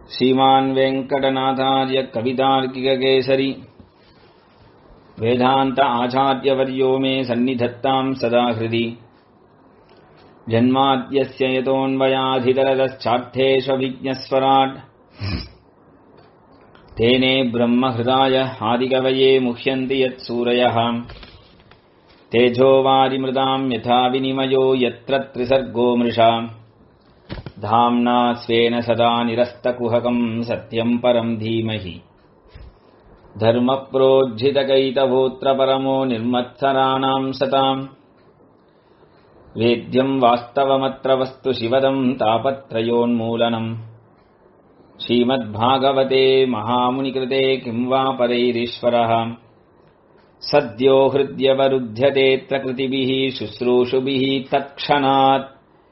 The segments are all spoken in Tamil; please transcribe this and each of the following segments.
श्रीमान् वेङ्कटनाथार्य कवितार्किककेसरी वेदान्त आचार्यवर्यो मे सन्निधत्ताम् सदा हृदि जन्माद्यस्य यतोऽन्वयाधितरदश्चार्थेष्वभिज्ञस्वराट् तेने ब्रह्महृदाय आदिकवये मुह्यन्ति यत्सूरयः तेजोवारिमृदाम् यथा विनिमयो यत्र त्रिसर्गो मृषा धाम्ना स्वेन सदा निरस्तकुहकम् सत्यम् परम् धीमहि धर्मप्रोज्झितकैतवोऽत्र परमो निर्मत्सराणाम् सताम् वेद्यम् वास्तवमत्र वस्तु शिवदम् तापत्रयोन्मूलनम् श्रीमद्भागवते महामुनिकृते किम् वा परैरीश्वरः सद्यो हृद्यवरुध्यतेऽत्र कृतिभिः शुश्रूषुभिः तत्क्षणात्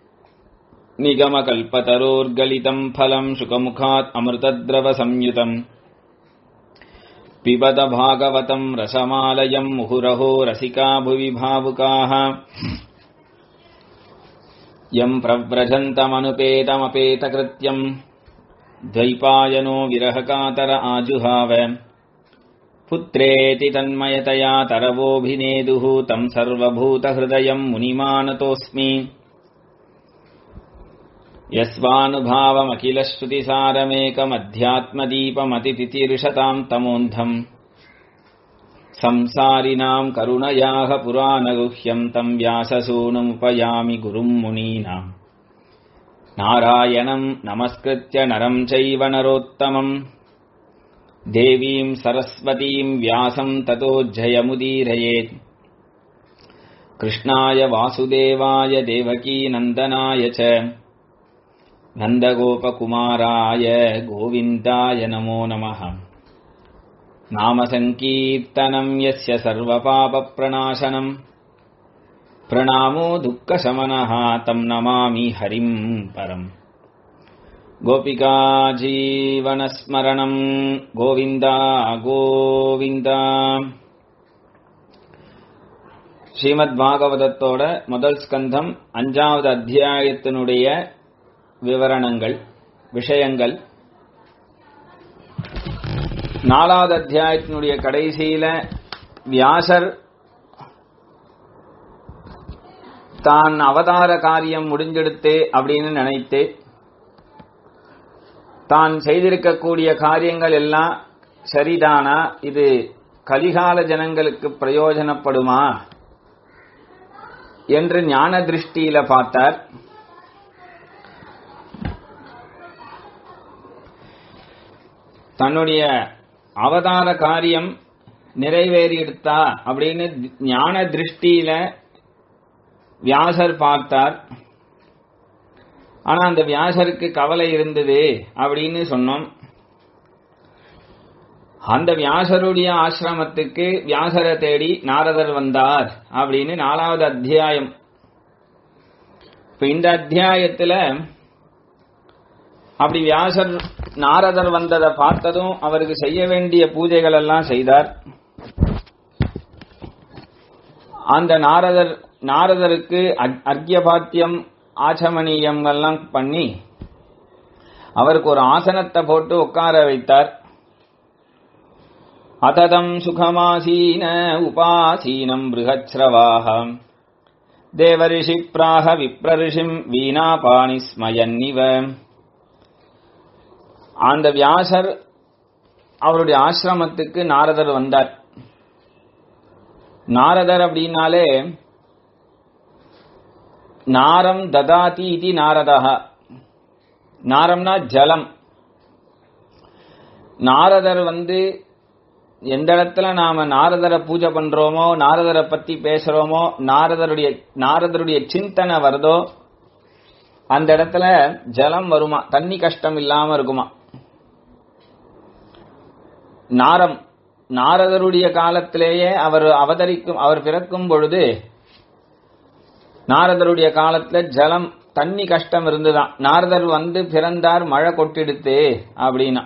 निगमकल्पतरोर्गलितम् फलम् शुकमुखात् अमृतद्रवसंयुतम् पिबत भागवतम् रसमालयम् मुहुरहो रसिका भुवि भावुकाः यम् प्रव्रजन्तमनुपेतमपेतकृत्यम् द्वैपायनो विरहकातर आजुहाव पुत्रेति तन्मयतया तरवोऽभिनेदुः तम् सर्वभूतहृदयम् मुनिमानतोऽस्मि यस्वानुभावमखिलश्रुतिसारमेकमध्यात्मदीपमतितितीर्षताम् तमोऽन्धम् संसारिणाम् करुणयाः पुराणगुह्यम् तम् व्याससूनुमुपयामि गुरुम् मुनीनाम् नारायणम् नमस्कृत्य नरम् चैव नरोत्तमम् देवीम् सरस्वतीम् व्यासम् ततो जयमुदीरयेत् कृष्णाय वासुदेवाय देवकीनन्दनाय च नन्दगोपकुमाराय गोविन्दाय नमो नमः नामसङ्कीर्तनम् यस्य सर्वपापप्रणाशनम् प्रणामो दुःखशमनः तम् नमामि हरिम् परम् गोपिका जीवनस्मरणम् गोविन्दा கோவிந்தா ஸ்ரீமத் பாகவதத்தோட முதல் ஸ்கந்தம் அஞ்சாவது அத்தியாயத்தினுடைய விவரணங்கள் விஷயங்கள் நாலாவது அத்தியாயத்தினுடைய கடைசியில வியாசர் தான் அவதார காரியம் முடிஞ்செடுத்து அப்படின்னு நினைத்து தான் செய்திருக்கக்கூடிய காரியங்கள் எல்லாம் சரிதானா இது கலிகால ஜனங்களுக்கு பிரயோஜனப்படுமா என்று ஞான திருஷ்டியில பார்த்தார் தன்னுடைய அவதார காரியம் நிறைவேறிடுத்தா அப்படின்னு ஞான திருஷ்டியில வியாசர் பார்த்தார் ஆனா அந்த வியாசருக்கு கவலை இருந்தது அப்படின்னு சொன்னோம் அந்த வியாசருடைய ஆசிரமத்துக்கு வியாசரை தேடி நாரதர் வந்தார் அப்படின்னு நாலாவது அத்தியாயம் இப்ப இந்த அத்தியாயத்துல அப்படி வியாசர் நாரதர் வந்ததை பார்த்ததும் அவருக்கு செய்ய வேண்டிய பூஜைகள் எல்லாம் செய்தார் அந்த நாரதர் நாரதருக்கு அர்க்கியபாத்தியம் ஆச்சமணியம் எல்லாம் பண்ணி அவருக்கு ஒரு ஆசனத்தை போட்டு உட்கார வைத்தார் அததம் சுகமாசீன உபாசீனம் பிருகச்ரவாக தேவரிஷி பிராக விப்ரரிஷிம் வீணாபாணி ஸ்மயன்னிவ அந்த வியாசர் அவருடைய ஆசிரமத்துக்கு நாரதர் வந்தார் நாரதர் அப்படின்னாலே நாரம் ததாதி இது நாரதா நாரம்னா ஜலம் நாரதர் வந்து எந்த இடத்துல நாம நாரதரை பூஜை பண்றோமோ நாரதரை பத்தி பேசுறோமோ நாரதருடைய நாரதருடைய சிந்தனை வருதோ அந்த இடத்துல ஜலம் வருமா தண்ணி கஷ்டம் இல்லாம இருக்குமா நாரம் நாரதருடைய காலத்திலேயே அவர் அவதரிக்கும் அவர் பிறக்கும் பொழுது நாரதருடைய காலத்துல ஜலம் தண்ணி கஷ்டம் இருந்துதான் நாரதர் வந்து பிறந்தார் மழை கொட்டிடுத்து அப்படின்னா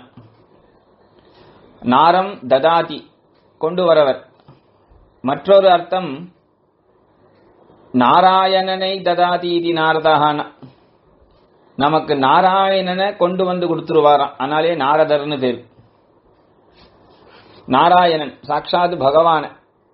நாரம் ததாதி கொண்டு வரவர் மற்றொரு அர்த்தம் நாராயணனை ததாதி இது நாரதகான நமக்கு நாராயணனை கொண்டு வந்து கொடுத்துருவாராம் அதனாலே நாரதர்னு பேர் நாராயணன் சாட்சாத் பகவான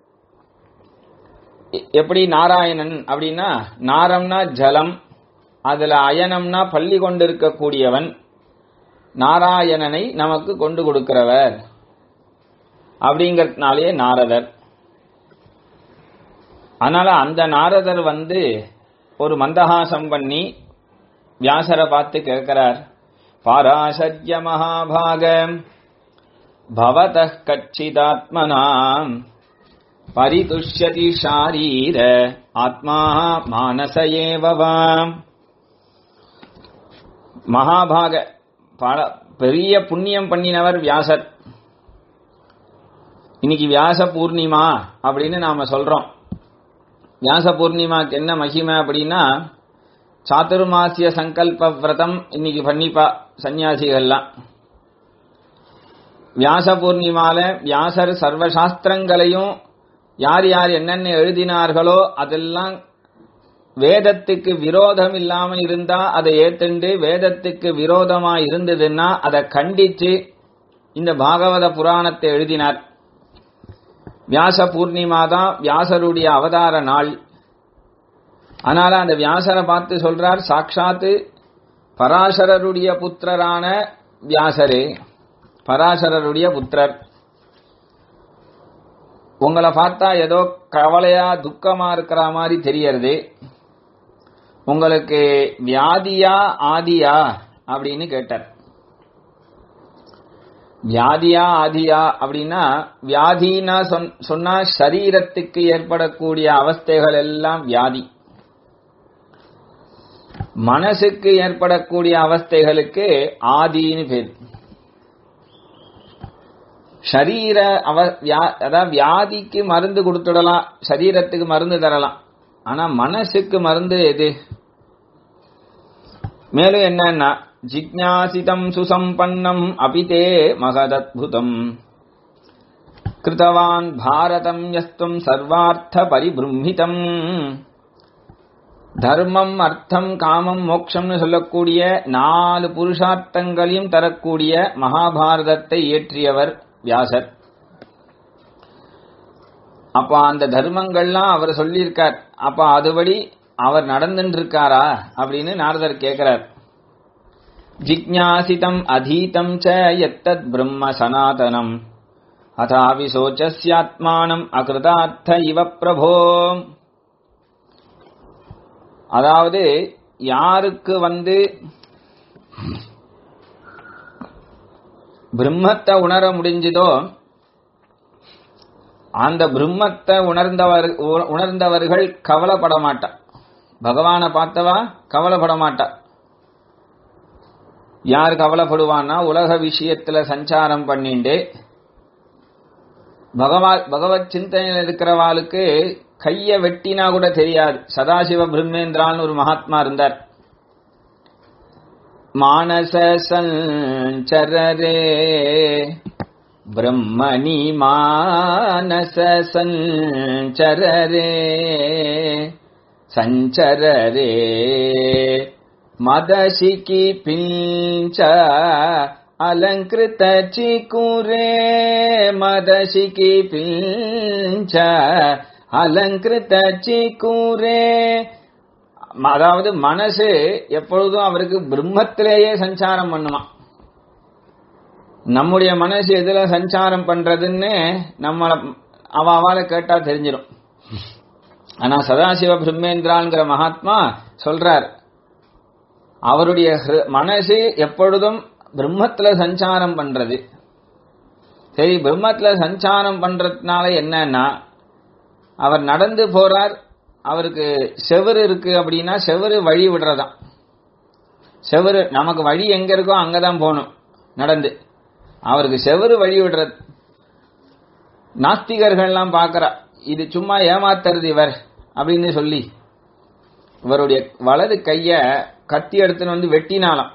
எ- எப்படி நாராயணன் அப்படின்னா நாரம்னா ஜலம் அதுல அயனம்னா பள்ளி கொண்டிருக்கக்கூடியவன் நாராயணனை நமக்கு கொண்டு கொடுக்கிறவர் அப்படிங்கறதுனாலேயே நாரதர் அதனால அந்த நாரதர் வந்து ஒரு மந்தஹாசம் பண்ணி வியாசரை பார்த்து கேட்கிறார் பாராசத்ய மகாபாக பவத கச்சிதாத்மனாம் பரிதுஷ்யதி ஷாரீர ஆத்மா மானச ஏவவாம் மகாபாக பல பெரிய புண்ணியம் பண்ணினவர் வியாசர் இன்னைக்கு வியாச பூர்ணிமா அப்படின்னு நாம சொல்றோம் வியாச பூர்ணிமாக்கு என்ன மகிமை அப்படின்னா சாதுர்மாசிய சங்கல்ப விரதம் இன்னைக்கு பண்ணிப்பா சன்னியாசிகள்லாம் வியாச பூர்ணிமால வியாசர் சர்வ சாஸ்திரங்களையும் யார் யார் என்னென்ன எழுதினார்களோ அதெல்லாம் வேதத்துக்கு விரோதம் இல்லாம இருந்தா அதை ஏத்துண்டு வேதத்துக்கு விரோதமா இருந்ததுன்னா அதை கண்டிச்சு இந்த பாகவத புராணத்தை எழுதினார் வியாச பூர்ணிமா தான் வியாசருடைய அவதார நாள் அதனால அந்த வியாசரை பார்த்து சொல்றார் சாட்சாத்து பராசரருடைய புத்திரரான வியாசரே பராசரருடைய புத்திரர் உங்களை பார்த்தா ஏதோ கவலையா துக்கமா இருக்கிற மாதிரி தெரியறது உங்களுக்கு வியாதியா ஆதியா அப்படின்னு கேட்டார் வியாதியா ஆதியா அப்படின்னா வியாதினா சொன்- சொன்னா சரீரத்துக்கு ஏற்படக்கூடிய அவஸ்தைகள் எல்லாம் வியாதி மனசுக்கு ஏற்படக்கூடிய அவஸ்தைகளுக்கு ஆதின்னு பேர் ஷரீர அவ வியா- அதாவது வியாதிக்கு மருந்து கொடுத்துடலாம் சரீரத்துக்கு மருந்து தரலாம் ஆனா மனசுக்கு மருந்து எது மேலும் என்னன்னா ஜிக்ஞாசிதம் சுசம்பன்னம் அபிதே மகதத்புதம் கிருதவான் பாரதம் யஸ்தும் சர்வார்த்த பரிபிரம்மிதம் தர்மம் அர்த்தம் காமம் மோட்சம்னு சொல்லக்கூடிய நாலு புருஷார்த்தங்களையும் தரக்கூடிய மகாபாரதத்தை இயற்றியவர் வியாசர் அப்ப அந்த தர்மங்கள்லாம் அவர் சொல்லியிருக்கார் அப்ப அதுபடி அவர் நடந்துட்டு இருக்காரா அப்படின்னு நாரதர் கேட்கிறார் ஜிக்ஞாசிதம் அதீதம் ச எத்தத் பிரம்ம சனாதனம் அதாவி சோச்சஸ்யாத்மானம் அகிருதார்த்த இவ பிரபோ அதாவது யாருக்கு வந்து பிரம்மத்தை உணர முடிஞ்சதோ அந்த பிரம்மத்தை உணர்ந்தவர் உ- உணர்ந்தவர்கள் கவலைப்பட மாட்டா பகவானை பார்த்தவா கவலைப்பட மாட்டா யார் கவலைப்படுவான்னா உலக விஷயத்துல சஞ்சாரம் பண்ணிண்டு பகவா பகவத் சிந்தனையில் இருக்கிறவாளுக்கு கைய வெட்டினா கூட தெரியாது சதாசிவ பிரம்மேந்திரான்னு ஒரு மகாத்மா இருந்தார் மானச சஞ்சரரே பிரம்மணி மானச சஞ்சரரே சஞ்சரரே மதசிகி பிஞ்ச அலங்கிருத சிக்குரே மதசிகி பிஞ்ச அலங்கிருத சிக்குரே அதாவது மனசு எப்பொழுதும் அவருக்கு பிரம்மத்திலேயே சஞ்சாரம் பண்ணுமா நம்முடைய மனசு எதுல சஞ்சாரம் பண்றதுன்னு நம்மள அவ அவளை கேட்டா தெரிஞ்சிடும் ஆனா சதாசிவ பிரம்மேந்திராங்கிற மகாத்மா சொல்றார் அவருடைய ஹிரு- மனசு எப்பொழுதும் பிரம்மத்துல சஞ்சாரம் பண்றது சரி பிரம்மத்துல சஞ்சாரம் பண்றதுனால என்னன்னா அவர் நடந்து போறார் அவருக்கு செவுரு இருக்கு அப்படின்னா செவுரு வழி விடுறதாம் செவுரு நமக்கு வழி எங்க இருக்கோ அங்கதான் போகணும் நடந்து அவருக்கு செவுரு வழி விடுறது நாஸ்திகர்கள்லாம் பார்க்கறா இது சும்மா ஏமாத்துறது இவர் அப்படின்னு சொல்லி இவருடைய வலது கைய கத்தி எடுத்துன்னு வந்து வெட்டினாலாம்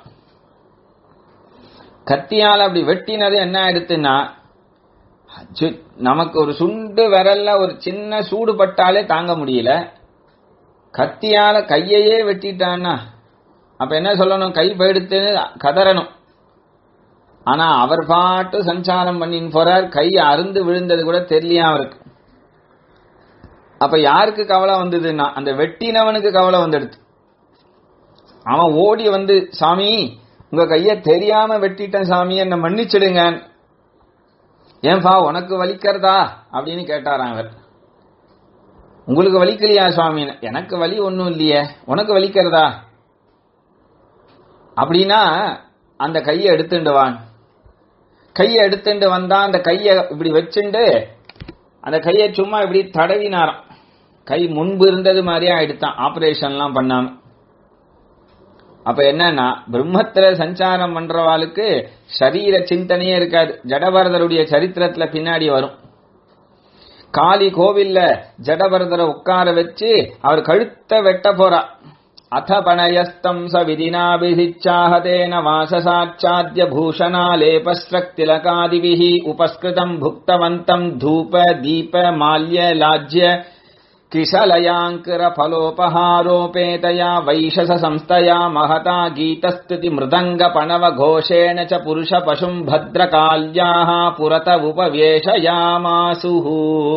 கத்தியால அப்படி வெட்டினது என்ன ஆயிடுத்துன்னா சு- நமக்கு ஒரு சுண்டு விரல்ல ஒரு சின்ன சூடு பட்டாலே தாங்க முடியல கத்தியால கையையே வெட்டிட்டான்னா அப்ப என்ன சொல்லணும் கை போயிடுத்துன்னு கதறணும் ஆனா அவர் பாட்டு சஞ்சாரம் பண்ணின்னு போறார் கை அருந்து விழுந்தது கூட தெரியலையா அவருக்கு அப்ப யாருக்கு கவலை வந்ததுன்னா அந்த வெட்டினவனுக்கு கவலை வந்துடுது அவன் ஓடி வந்து சாமி உங்க கைய தெரியாம வெட்டிட்டேன் சாமி என்ன மன்னிச்சிடுங்க ஏன்பா உனக்கு வலிக்கிறதா அப்படின்னு கேட்டாராம் அவர் உங்களுக்கு வலிக்கலையா சுவாமி எனக்கு வலி ஒன்றும் இல்லையே உனக்கு வலிக்கிறதா அப்படின்னா அந்த கையை எடுத்துட்டு வான் கையை எடுத்துட்டு வந்தா அந்த கையை இப்படி வச்சுண்டு அந்த கையை சும்மா இப்படி தடவினாராம் கை முன்பு இருந்தது மாதிரியே ஆயிடுத்தான் ஆபரேஷன்லாம் பண்ணாம அப்ப என்னன்னா பிரம்மத்துல சஞ்சாரம் பண்றவாளுக்கு சரீர சிந்தனையே இருக்காது ஜடபரதருடைய சரித்திரத்துல பின்னாடி வரும் காளி கோவில்ல ஜடபரதரை உட்கார வச்சு அவர் கழுத்தை வெட்ட போறா அத பணயஸ்தம் ச விதினாபிதிச்சாஹதேன வாசசாச்சாத்ய பூஷணாலேபஸ்ரக்திலகாதிபிஹி உபஸ்கிருதம் புக்தவந்தம் தூப தீப மால்ய லாஜ்ய किशलयाङ्कर फलोपहारोपेतया वैशस संस्थया महता गीतस्तुति मृदङ्ग पणव घोषेण च पुरुष पशुम् भद्रकाल्याः पुरत उपवेशयामासुः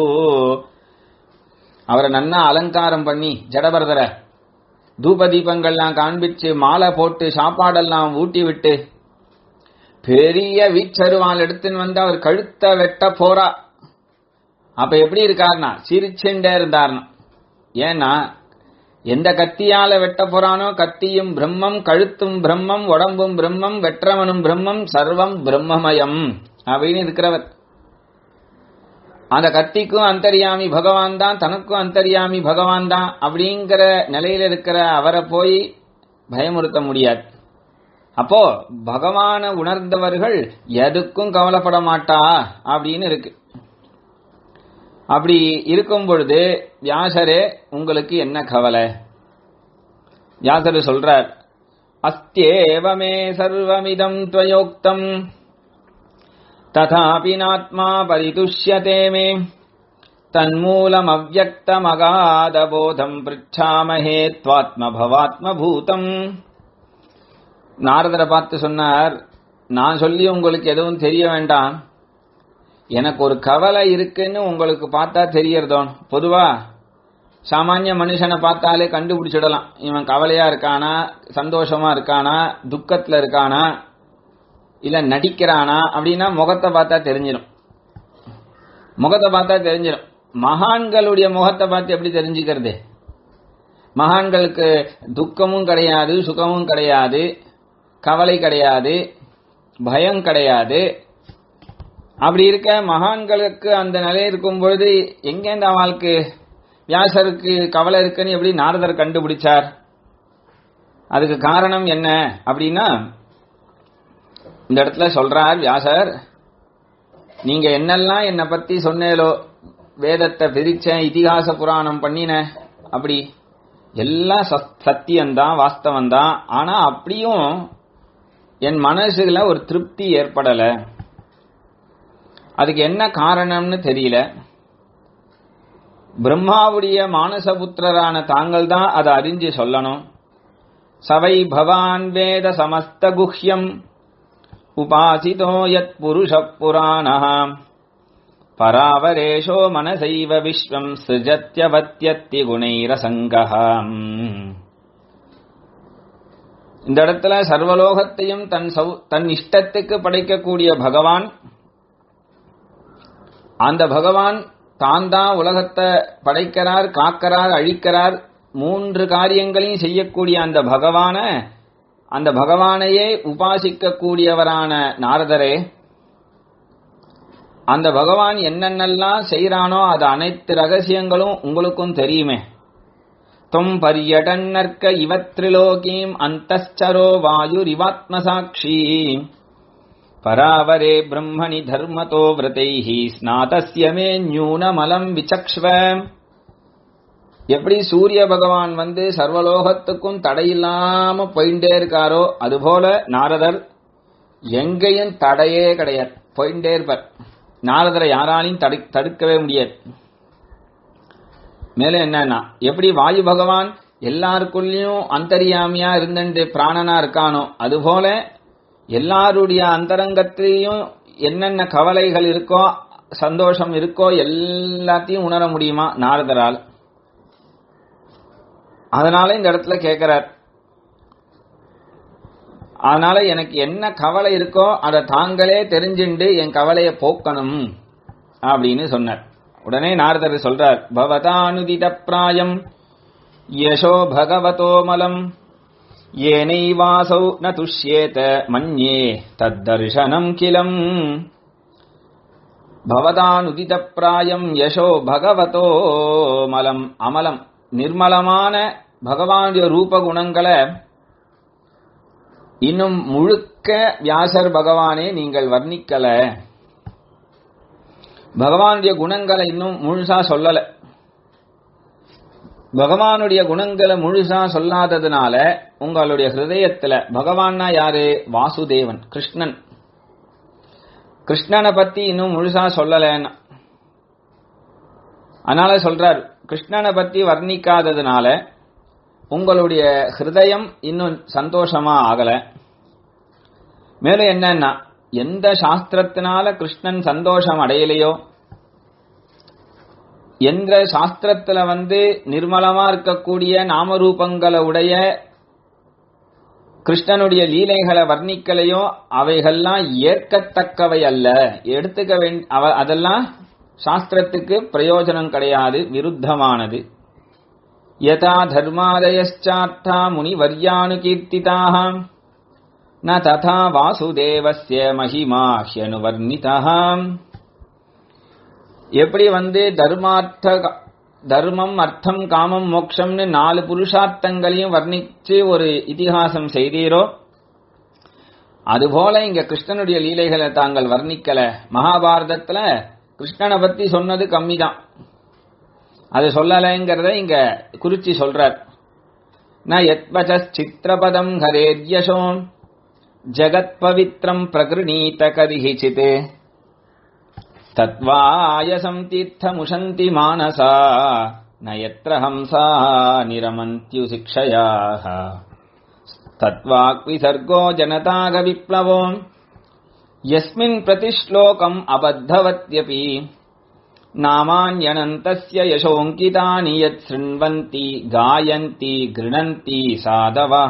அவரை நன்னா அலங்காரம் பண்ணி ஜடபரதர தூப தீபங்கள்லாம் காண்பிச்சு மாலை போட்டு சாப்பாடெல்லாம் ஊட்டி விட்டு பெரிய வீச்சருவால் எடுத்துன்னு வந்து அவர் கழுத்தை வெட்ட போறா அப்ப எப்படி இருக்காருனா சிரிச்சுண்டே இருந்தார்னா ஏன்னா எந்த கத்தியால வெட்ட போறானோ கத்தியும் பிரம்மம் கழுத்தும் பிரம்மம் உடம்பும் பிரம்மம் வெற்றவனும் பிரம்மம் சர்வம் பிரம்மமயம் அப்படின்னு இருக்கிறவர் அந்த கத்திக்கும் அந்தரியாமி பகவான் தான் தனக்கும் அந்தரியாமி பகவான் தான் அப்படிங்கிற நிலையில இருக்கிற அவரை போய் பயமுறுத்த முடியாது அப்போ பகவான உணர்ந்தவர்கள் எதுக்கும் கவலைப்பட மாட்டா அப்படின்னு இருக்கு அப்படி இருக்கும் பொழுது வியாசரே உங்களுக்கு என்ன கவலை வியாசர் சொல்றார் அஸ்தியேவமே சர்வமிதம் துவயோக்தம் ததாபி நாத்மா பரிதுஷ்யதே மே தன்மூலம் அவ்வக்தமகாதபோதம் பிருச்சாமஹே துவாத்ம பவாத்ம பூதம் நாரதரை பார்த்து சொன்னார் நான் சொல்லி உங்களுக்கு எதுவும் தெரிய வேண்டாம் எனக்கு ஒரு கவலை இருக்குன்னு உங்களுக்கு பார்த்தா தெரியறதோ பொதுவா சாமானிய மனுஷனை பார்த்தாலே கண்டுபிடிச்சிடலாம் இவன் கவலையா இருக்கானா சந்தோஷமா இருக்கானா துக்கத்துல இருக்கானா இல்ல நடிக்கிறானா அப்படின்னா முகத்தை பார்த்தா தெரிஞ்சிடும் முகத்தை பார்த்தா தெரிஞ்சிடும் மகான்களுடைய முகத்தை பார்த்து எப்படி தெரிஞ்சுக்கிறது மகான்களுக்கு துக்கமும் கிடையாது சுகமும் கிடையாது கவலை கிடையாது பயம் கிடையாது அப்படி இருக்க மகான்களுக்கு அந்த நிலை இருக்கும் பொழுது எங்கேந்த அவளுக்கு வியாசருக்கு கவலை இருக்குன்னு எப்படி நாரதர் கண்டுபிடிச்சார் அதுக்கு காரணம் என்ன அப்படின்னா இந்த இடத்துல சொல்றார் வியாசர் நீங்க என்னெல்லாம் என்னை பத்தி சொன்னேலோ வேதத்தை பிரிச்சேன் இதிகாச புராணம் பண்ணின அப்படி எல்லாம் சத்தியம்தான் வாஸ்தவம்தான் ஆனா அப்படியும் என் மனசுல ஒரு திருப்தி ஏற்படல அதுக்கு என்ன காரணம்னு தெரியல பிரம்மாவுடைய மானசபுத்திரரான தாங்கள் தான் அதை அறிஞ்சு சொல்லணும் சவை பவான் வேத சமஸ்த குஹ்யம் உபாசிதோ யத் புருஷ புராண பராவரேஷோ மனசைவ விஸ்வம் சிருஜத்யவத்யத்தி குணைரசங்கம் இந்த இடத்துல சர்வலோகத்தையும் தன் தன் இஷ்டத்துக்கு படைக்கக்கூடிய பகவான் அந்த பகவான் தான் தான் உலகத்தை படைக்கிறார் காக்கிறார் அழிக்கிறார் மூன்று காரியங்களையும் செய்யக்கூடிய அந்த பகவான அந்த பகவானையே உபாசிக்க கூடியவரான நாரதரே அந்த பகவான் என்னென்னலாம் செய்யறானோ அது அனைத்து ரகசியங்களும் உங்களுக்கும் தெரியுமே தொம் பரியடன்னர்க்க இவத்ரிலோகீம் அந்தச்சரோ வாயுரிவாத்மசாட்சி பராவரே பிரம்மணி தர்மதோ விரதைஹி ஸ்நாதஸ்ய மே நியூனமலம் விசக்ஷ்வ எப்படி சூரிய பகவான் வந்து சர்வலோகத்துக்கும் தடையில்லாம போயிட்டே இருக்காரோ அதுபோல நாரதர் எங்கேயும் தடையே கிடையாது போயிட்டே இருப்பார் நாரதரை யாராலையும் தடுக்கவே முடியாது மேலும் என்னன்னா எப்படி வாயு பகவான் எல்லாருக்குள்ளயும் அந்தரியாமியா இருந்துட்டு பிராணனா இருக்கானோ அதுபோல எல்லாருடைய அந்தரங்கத்திலையும் என்னென்ன கவலைகள் இருக்கோ சந்தோஷம் இருக்கோ எல்லாத்தையும் உணர முடியுமா நாரதரால் அதனால இந்த இடத்துல கேட்கிறார் அதனால எனக்கு என்ன கவலை இருக்கோ அதை தாங்களே தெரிஞ்சுண்டு என் கவலையை போக்கணும் அப்படின்னு சொன்னார் உடனே நாரதர் சொல்றார் பவதானுதித பிராயம் யசோ பகவதோ மலம் ஏனைவாசௌ ந துஷ்யேத மன்யே தத்தர்ஷனம் கிலம் பவதானுதித பிராயம் யசோ பகவதோ மலம் அமலம் நிர்மலமான பகவானுடைய ரூப குணங்களை இன்னும் முழுக்க வியாசர் பகவானே நீங்கள் வர்ணிக்கல பகவானுடைய குணங்களை இன்னும் முழுசா சொல்லல பகவானுடைய குணங்களை முழுசா சொல்லாததுனால உங்களுடைய ஹிருதயத்துல பகவான்னா யாரு வாசுதேவன் கிருஷ்ணன் கிருஷ்ணனை பத்தி இன்னும் முழுசா சொல்லலன்னா அதனால சொல்றார் கிருஷ்ணனை பத்தி வர்ணிக்காததுனால உங்களுடைய ஹிருதயம் இன்னும் சந்தோஷமா ஆகல மேலும் என்னன்னா எந்த சாஸ்திரத்தினால கிருஷ்ணன் சந்தோஷம் அடையலையோ எந்த சாஸ்திரத்துல வந்து நிர்மலமா இருக்கக்கூடிய நாமரூபங்களை உடைய கிருஷ்ணனுடைய லீலைகளை வர்ணிக்கலையோ அவைகள்லாம் ஏற்கத்தக்கவை அல்ல எடுத்துக்க வேண்டிய அதெல்லாம் சாஸ்திரத்துக்கு பிரயோஜனம் கிடையாது விருத்தமானது யதா தர்மாதயச்சார்த்தா முனிவர்யானுகீர்த்திதாக ந ததா வாசுதேவஸ்ய மகிமா ஹியனுவர்ணிதா எப்படி வந்து தர்மார்த்த தர்மம் அர்த்தம் காமம் மோக்ஷம்னு நாலு புருஷார்த்தங்களையும் வர்ணிச்சு ஒரு இதிகாசம் செய்தீரோ அதுபோல இங்க கிருஷ்ணனுடைய லீலைகளை தாங்கள் வர்ணிக்கல மகாபாரதத்துல கிருஷ்ணனை பத்தி சொன்னது கம்மிதான் அது சொல்லலைங்கிறத இங்க குறிச்சி சொல்றார் ந எத்வச்ச சித்திரபதம் ஹரேத்யசோ ஜகத் பவித்ரம் பிரகிருணீத கதிஹிச்சித் தத்வாயசம் தீர்த்தமுஷந்தி மானசா ந எத்திர ஹம்சா நிரமந்தியு சிக்ஷயாः தத்வாக் விசர்கோ ஜனதாக விப்ளவோ யஸ்மின் பிரதிஷ்லோகம் அபத்தவத்யபி नामान्यनन्तस्य यशोऽङ्कितानि यत् शृण्वन्ति गायन्ति गृणन्ति साधवः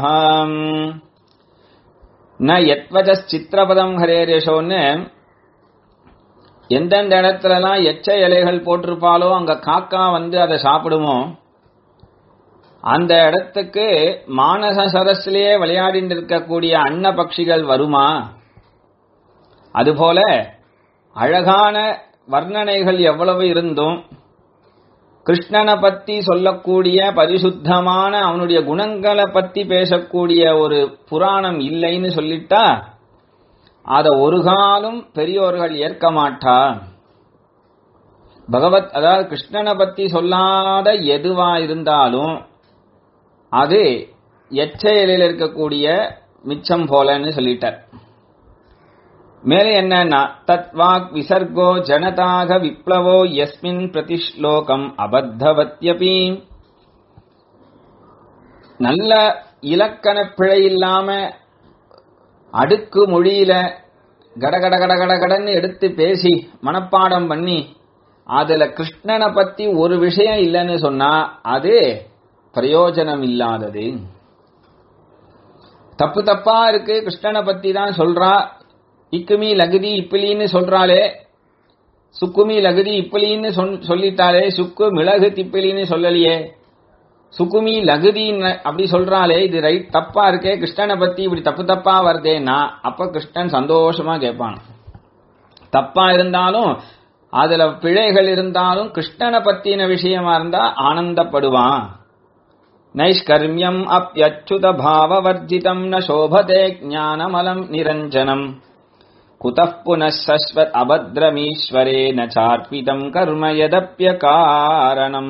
न यत्वச்சித்திரபதம் ஹரேரேஷோன்னு எந்தெந்த இடத்துலலாம் எச்ச இலைகள் போட்டிருப்பாலோ அங்க காக்கா வந்து அதை சாப்பிடுமோ அந்த இடத்துக்கு மானச சரஸ்லயே விளையாடிட்டு இருக்கக்கூடிய அன்ன பட்சிகள் வருமா அதுபோல அழகான வர்ணனைகள் எவ்வளவு இருந்தும் கிருஷ்ணனை பத்தி சொல்லக்கூடிய பரிசுத்தமான அவனுடைய குணங்களை பத்தி பேசக்கூடிய ஒரு புராணம் இல்லைன்னு சொல்லிட்டா அத ஒரு காலம் பெரியோர்கள் ஏற்க மாட்டா பகவத் அதாவது கிருஷ்ணனை பத்தி சொல்லாத எதுவா இருந்தாலும் அது எச்சையிலில் இருக்கக்கூடிய மிச்சம் போலன்னு சொல்லிட்டார் மேலே என்னன்னா தத்வாக் விசர்கோ ஜனதாக விப்ளவோ யஸ்மின் பிரதிஷ்லோகம் அபத்தவத்யபி நல்ல இலக்கண பிழை இல்லாம அடுக்கு மொழியில கடகட கடகட கடன்னு எடுத்து பேசி மனப்பாடம் பண்ணி அதுல கிருஷ்ணனை பத்தி ஒரு விஷயம் இல்லைன்னு சொன்னா அது பிரயோஜனம் இல்லாதது தப்பு தப்பா இருக்கு கிருஷ்ணனை பத்தி தான் சொல்றா இக்குமி லகுதி இப்பிலின்னு சொல்றாளே சுக்குமி லகுதி இப்பிலின்னு சொல்லிட்டாலே சுக்கு மிளகு திப்பிலின்னு சொல்லலையே சுக்குமி லகுதின்னு அப்படி சொல்றாளே இது ரைட் தப்பா இருக்கே கிருஷ்ணனை பத்தி இப்படி தப்பு தப்பா வருதேன்னா அப்ப கிருஷ்ணன் சந்தோஷமா கேட்பான் தப்பா இருந்தாலும் அதுல பிழைகள் இருந்தாலும் கிருஷ்ணனை பத்தின விஷயமா இருந்தா ஆனந்தப்படுவான் நைஷ்கர்மியம் அப்பியச்சுத பாவவர்ஜிதம் ந சோபதே ஞானமலம் நிரஞ்சனம் कुतः पुनः शश्वत् अभद्रमीश्वरेण चार्पितम् कर्म यदप्यकारणम्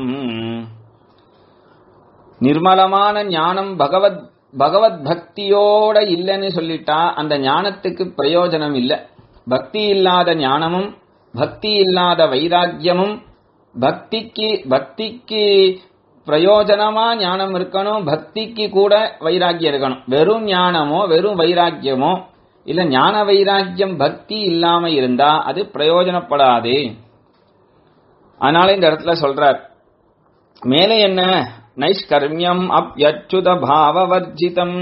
நிர்மலமான ஞானம் பகவத் பகவத் பக்தியோட இல்லைன்னு சொல்லிட்டா அந்த ஞானத்துக்கு பிரயோஜனம் இல்லை பக்தி இல்லாத ஞானமும் பக்தி இல்லாத வைராக்கியமும் பக்திக்கு பக்திக்கு பிரயோஜனமா ஞானம் இருக்கணும் பக்திக்கு கூட வைராக்கியம் இருக்கணும் வெறும் ஞானமோ வெறும் வைராக்கியமோ இல்ல ஞான வைராக்கியம் பக்தி இல்லாம இருந்தா அது பிரயோஜனப்படாது அதனால இந்த இடத்துல சொல்றார் மேலே என்ன நைஷ்கர்மியம் அப்யச்சுத பாவவர்ஜிதம்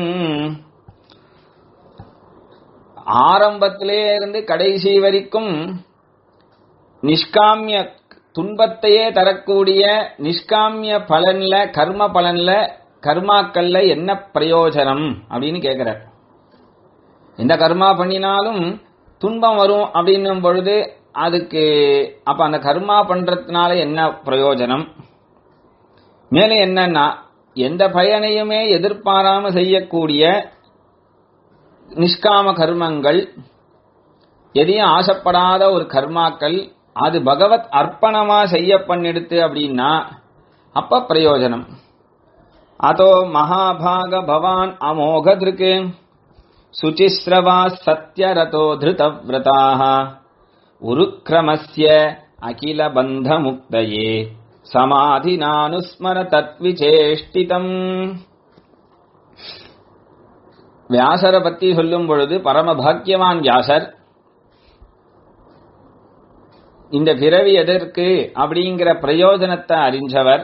ஆரம்பத்திலே இருந்து கடைசி வரைக்கும் நிஷ்காமிய துன்பத்தையே தரக்கூடிய நிஷ்காமிய பலன்ல கர்ம பலன்ல கர்மாக்கள்ல என்ன பிரயோஜனம் அப்படின்னு கேக்குறார் எந்த கர்மா பண்ணினாலும் துன்பம் வரும் அப்படின்னும் பொழுது அதுக்கு அப்ப அந்த கர்மா பண்றதுனால என்ன பிரயோஜனம் மேலே என்னன்னா எந்த பயனையுமே எதிர்பாராம செய்யக்கூடிய நிஷ்காம கர்மங்கள் எதையும் ஆசைப்படாத ஒரு கர்மாக்கள் அது பகவத் அர்ப்பணமா செய்ய பண்ணிடுத்து அப்படின்னா அப்ப பிரயோஜனம் அதோ மகாபாக பவான் அமோக திருக்கு சுச்சிஸ்ரவா சத்யரதோ திருதவிரதாக உருக்கிரமஸ்ய அகில பந்த முக்தயே சமாதினானுஸ்மர தத்விசேஷ்டிதம் வியாசரை பத்தி சொல்லும் பொழுது பரம பாக்கியவான் வியாசர் இந்த பிறவி எதற்கு அப்படிங்கிற பிரயோஜனத்தை அறிஞ்சவர்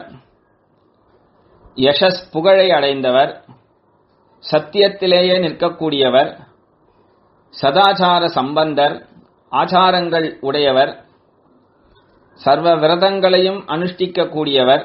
யசஸ் புகழை அடைந்தவர் சத்தியத்திலேயே நிற்கக்கூடியவர் சதாச்சார சம்பந்தர் ஆச்சாரங்கள் உடையவர் சர்வ விரதங்களையும் அனுஷ்டிக்கக்கூடியவர்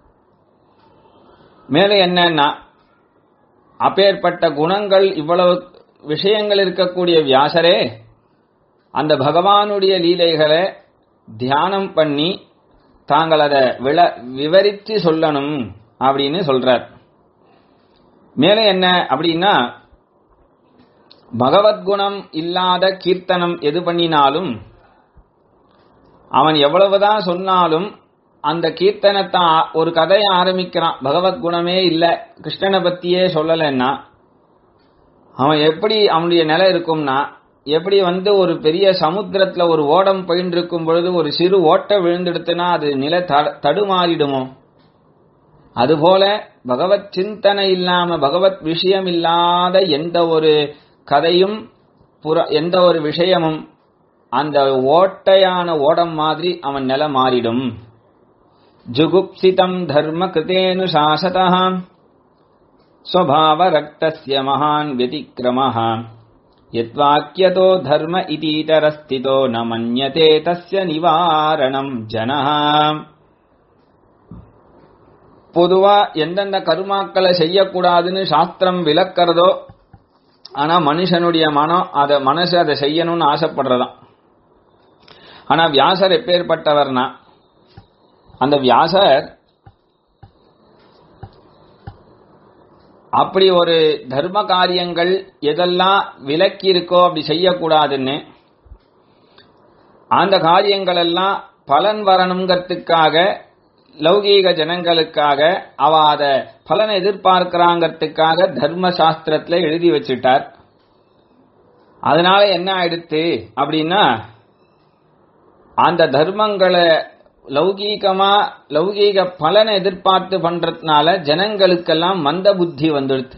மேலே என்னன்னா அப்பேற்பட்ட குணங்கள் இவ்வளவு விஷயங்கள் இருக்கக்கூடிய வியாசரே அந்த பகவானுடைய லீலைகளை தியானம் பண்ணி தாங்கள் அதை விள விவரித்து சொல்லணும் அப்படின்னு சொல்றார் மேலே என்ன அப்படின்னா பகவத்குணம் இல்லாத கீர்த்தனம் எது பண்ணினாலும் அவன் எவ்வளவுதான் சொன்னாலும் அந்த கீர்த்தனத்தை ஆ- ஒரு கதையை ஆரம்பிக்கிறான் பகவத்குணமே இல்ல கிருஷ்ணனை பத்தியே சொல்லலைன்னா அவன் எப்படி அவனுடைய நிலை இருக்கும்னா எப்படி வந்து ஒரு பெரிய சமுத்திரத்துல ஒரு ஓடம் பயின்று இருக்கும் பொழுது ஒரு சிறு ஓட்டை விழுந்தெடுத்துனா அது நில த- தடுமாறிடுமோ அதுபோல பகவத் சிந்தனை இல்லாம பகவத் விஷயம் இல்லாத எந்த ஒரு கதையும் புற எந்த ஒரு விஷயமும் அந்த ஓட்டையான ஓடம் மாதிரி அவன் நில மாறிடும் ஜுகுப்சிதம் தர்ம கிருதேனு சாசதா ஸ்வபாவ ரக்தஸ்ய மகான் व्यतिक्रमः यद्वाक्यतो धर्म इतीतरस्थितो न मन्यते तस्य நிவாரணம் ஜனः பொதுவா எந்தெந்த கருமாக்களை செய்யக்கூடாதுன்னு சாஸ்திரம் விளக்கறதோ ஆனா மனுஷனுடைய மனம் அத மனசு அதை செய்யணும்னு ஆசைப்படுறதாம் ஆனா வியாசர் எப்பேற்பட்டவர்னா அந்த வியாசர் அப்படி ஒரு தர்ம காரியங்கள் எதெல்லாம் விலக்கி இருக்கோ அப்படி செய்யக்கூடாதுன்னு அந்த காரியங்கள் எல்லாம் பலன் வரணுங்கிறதுக்காக லௌகீக ஜனங்களுக்காக அவ அத பலனை எதிர்பார்க்கிறாங்கிறதுக்காக தர்ம சாஸ்திரத்துல எழுதி வச்சிட்டார் அதனால என்ன ஆயிடுத்து அப்படின்னா அந்த தர்மங்களை லௌகீகமா லௌகீக பலனை எதிர்பார்த்து பண்றதுனால ஜனங்களுக்கெல்லாம் மந்த புத்தி வந்துடுது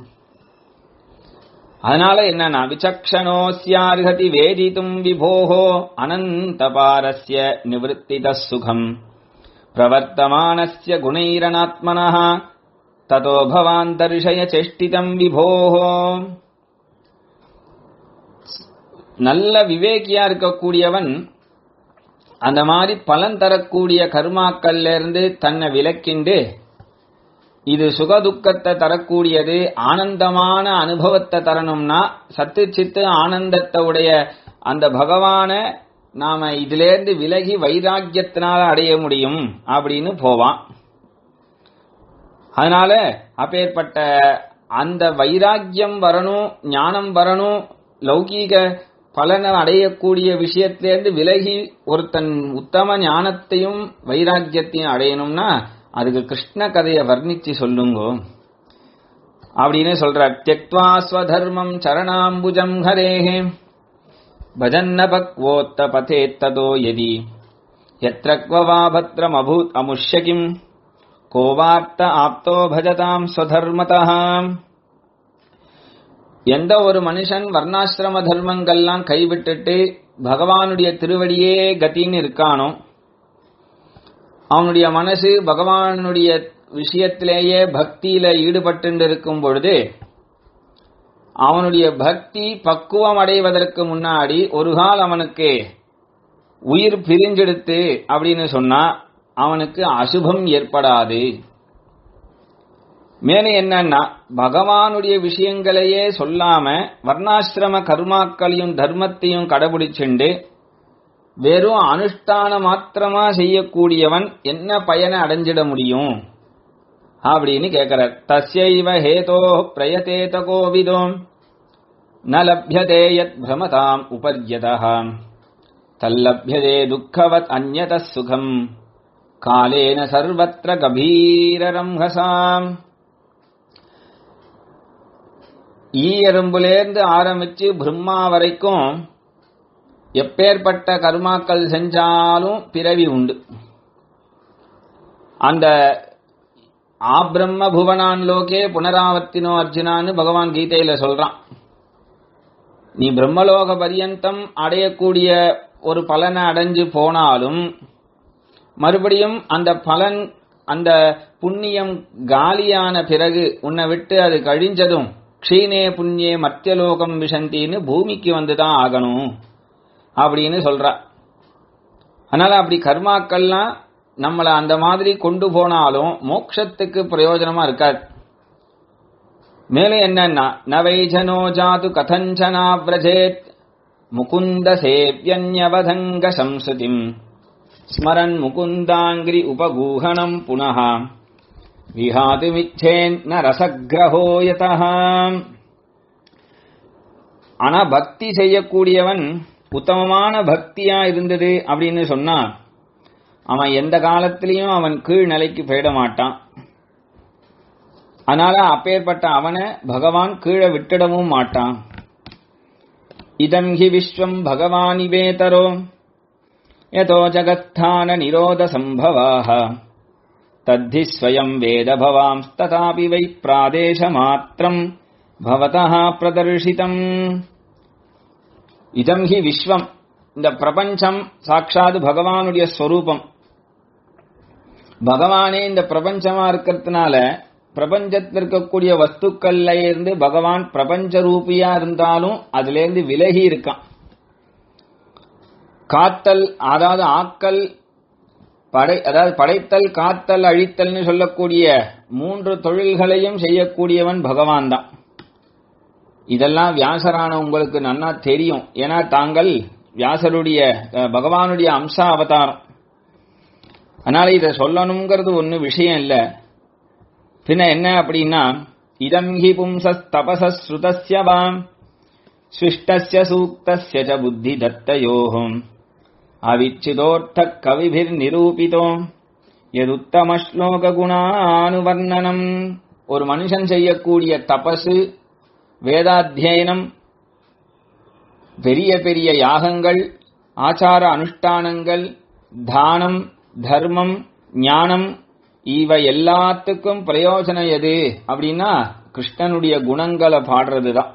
அதனால என்னன்னா விசக்ஷணோஸ்யார்ஹதி வேதித்தும் விபோகோ அனந்தபாரஸ்ய நிவத்தித சுகம் பிரவர்த்தமானஸ்ய குணைரனாத்மனः ததோ பவான் தர்ஷய சேஷ்டிதம் விபோகோ நல்ல விவேகியா இருக்கக்கூடியவன் அந்த மாதிரி பலன் தரக்கூடிய கர்மாக்கள்ல இருந்து தன்னை விலக்கிண்டு இது சுகதுக்கத்தை தரக்கூடியது ஆனந்தமான அனுபவத்தை தரணும்னா சத்து சித்து ஆனந்தத்தை உடைய அந்த பகவான நாம இதிலேருந்து விலகி வைராக்கியத்தினால அடைய முடியும் அப்படின்னு போவான் அதனால அப்பேற்பட்ட அந்த வைராக்கியம் வரணும் ஞானம் வரணும் லௌகீக பலனை அடையக்கூடிய விஷயத்திலேருந்து விலகி ஒருத்தன் உத்தம ஞானத்தையும் வைராக்கியத்தையும் அடையணும்னா அதுக்கு கிருஷ்ண கதையை வர்ணிச்சு சொல்லுங்கோ அப்படின்னு சொல்றார் தியக்வா ஸ்வதர்மம் சரணாம்புஜம் ஹரேஹே பஜன்ன பக்வோத்த பதேத்ததோ யதி यत्र क्व वा भद्रमभूत् अमुष्य किम् கோவார்த்த ஆப்தோ பஜதாம் ஸ்வதர்மதः எந்த ஒரு மனுஷன் வர்ணாசிரம தர்மங்கள்லாம் கைவிட்டுட்டு பகவானுடைய திருவடியே கத்தின்னு இருக்கானோ அவனுடைய மனசு பகவானுடைய விஷயத்திலேயே பக்தியில ஈடுபட்டு இருக்கும் பொழுது அவனுடைய பக்தி பக்குவம் அடைவதற்கு முன்னாடி ஒரு கால் அவனுக்கு உயிர் பிரிஞ்செடுத்து அப்படின்னு சொன்னா அவனுக்கு அசுபம் ஏற்படாது மேலே என்னன்னா பகவானுடைய விஷயங்களையே சொல்லாம வர்ணாசிரம கர்மாக்களையும் தர்மத்தையும் கடைபிடிச்சுண்டு வெறும் அனுஷ்டான மாத்திரமா செய்யக்கூடியவன் என்ன பயனை அடைஞ்சிட முடியும் அப்படின்னு கேட்கிறார் தஸ்யைவ ஹேதோ பிரயதேத கோவிதோம் ந லப்யதே யத் பிரமதாம் உபர்யதः தல்லப்யதே துக்கவத் அந்யத சுகம் காலேன சர்வத்திர கபீரரம்ஹசாம் ஈ எறும்புலேருந்து ஆரம்பிச்சு பிரம்மா வரைக்கும் எப்பேற்பட்ட கர்மாக்கள் செஞ்சாலும் பிறவி உண்டு அந்த ஆப்ரம்ம புவனான் லோகே புனராவர்த்தினோ அர்ஜுனான்னு பகவான் கீதையில சொல்றான் நீ பிரம்மலோக பரியந்தம் அடையக்கூடிய ஒரு பலனை அடைஞ்சு போனாலும் மறுபடியும் அந்த பலன் அந்த புண்ணியம் காலியான பிறகு உன்னை விட்டு அது கழிஞ்சதும் க்ஷீணே புண்ணியே மத்தியலோகம் விஷந்தின்னு பூமிக்கு வந்துதான் ஆகணும் அப்படின்னு சொல்ற அதனால அப்படி கர்மாக்கள்லாம் நம்மள அந்த மாதிரி கொண்டு போனாலும் மோட்சத்துக்கு பிரயோஜனமா இருக்காது மேலும் என்னன்னா நவைஜனோ ஜாது கதஞ்சனா விரஜேத் முகுந்த சேவியன்யவதங்க சம்சுதிம் ஸ்மரன் முகுந்தாங்கிரி உபகூகணம் புனः விஹாதுமிச்சேன் ரசகிரகோயதா ஆனா பக்தி செய்யக்கூடியவன் உத்தமமான பக்தியா இருந்தது அப்படின்னு சொன்னா அவன் எந்த காலத்திலையும் அவன் கீழ் நிலைக்கு போயிட மாட்டான் அதனால அப்பேற்பட்ட அவனை பகவான் கீழே விட்டுடவும் மாட்டான் இதம் ஹி விஸ்வம் பகவானிவேதரோ யதோ ஜகத்தான நிரோத சம்பவாக தத்தி ஸ்வயம் வேத பவாம்ஸ்ததாபி வை பிராதேச மாத்திரம் பவதः பிரதர்ஷிதம் இதம் ஹி விஸ்வம் இந்த பிரபஞ்சம் சாட்சாத் பகவானுடைய ஸ்வரூபம் பகவானே இந்த பிரபஞ்சமா இருக்கிறதுனால பிரபஞ்சத்தில் இருக்கக்கூடிய வஸ்துக்கள்ல இருந்து பகவான் பிரபஞ்ச ரூபியா இருந்தாலும் அதுல இருந்து விலகி இருக்கான் காத்தல் அதாவது ஆக்கல் படை அதாவது படைத்தல் காத்தல் அழித்தல்னு சொல்லக்கூடிய மூன்று தொழில்களையும் செய்யக்கூடியவன் பகவான் தான் இதெல்லாம் வியாசரான உங்களுக்கு நன்னா தெரியும் ஏன்னா தாங்கள் வியாசருடைய அஹ், பகவானுடைய அம்ச அவதாரம் அதனால இதை சொல்லணுங்கிறது ஒண்ணு விஷயம் இல்ல பின்ன என்ன அப்படின்னா இதம் ஹி பும்சஸ் தபசஸ் ஸ்ருதஸ்ய வாம் ஸ்விஷ்டஸ்ய சூக்தஸ்ய ச புத்தி தத்தயோகம் அவிச்சிதோர்த்த கவிபிர் நிரூபிதோ எதுத்தம ஸ்லோக குணானுவர்ணனம் ஒரு மனுஷன் செய்யக்கூடிய தபசு வேதாத்தியனம் பெரிய பெரிய யாகங்கள் ஆச்சார அனுஷ்டானங்கள் தானம் தர்மம் ஞானம் இவை எல்லாத்துக்கும் பிரயோஜனம் எது அப்படின்னா கிருஷ்ணனுடைய குணங்களை பாடுறதுதான்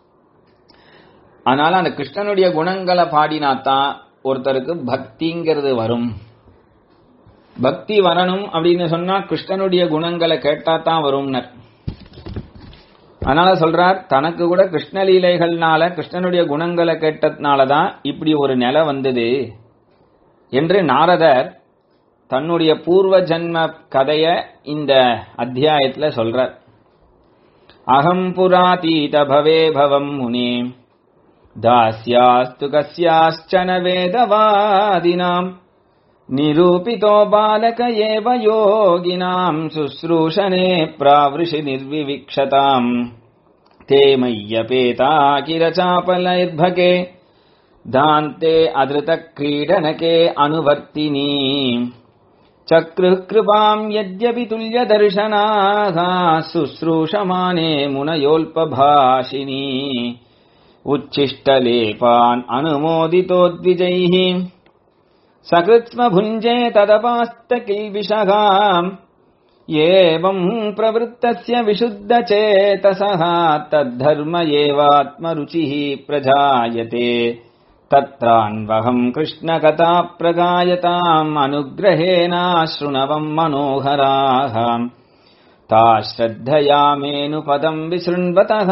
அதனால அந்த கிருஷ்ணனுடைய குணங்களை பாடினாதான் ஒருத்தருக்கு பக்திங்கிறது வரும் பக்தி வரணும் அப்படின்னு சொன்னா கிருஷ்ணனுடைய குணங்களை கேட்டா தான் வரும்னர் அதனால சொல்றார் தனக்கு கூட கிருஷ்ணலீலைகள்னால கிருஷ்ணனுடைய குணங்களை கேட்டதுனாலதான் இப்படி ஒரு நிலை வந்தது என்று நாரதர் தன்னுடைய பூர்வ ஜன்ம கதைய இந்த அத்தியாயத்துல சொல்றார் அகம் புராதீத பவே பவம் முனே दास्यास्तु कस्याश्चन वेदवादिनाम् निरूपितो बालक एव योगिनाम् शुश्रूषणे प्रावृषि निर्विविक्षताम् ते मय्यपेता किल चापलैर्भके दान्ते अधृतक्रीडनके अनुवर्तिनी चक्रुः कृपाम् यद्यपि तुल्यदर्शनाः शुश्रूषमाणे मुनयोल्पभाषिनी उच्छिष्टलेपान् अनुमोदितोद्विजैः सकृत्स्म भुञ्जे तदपास्तकिल्बिषगाम् एवम् प्रवृत्तस्य विशुद्धचेतसः तद्धर्म एवात्मरुचिः प्रजायते तत्रान्वहम् कृष्णकथा प्रगायताम् अनुग्रहेणाशृणवम् मनोहराः ता श्रद्धया मेनुपदम् विसृण्वतः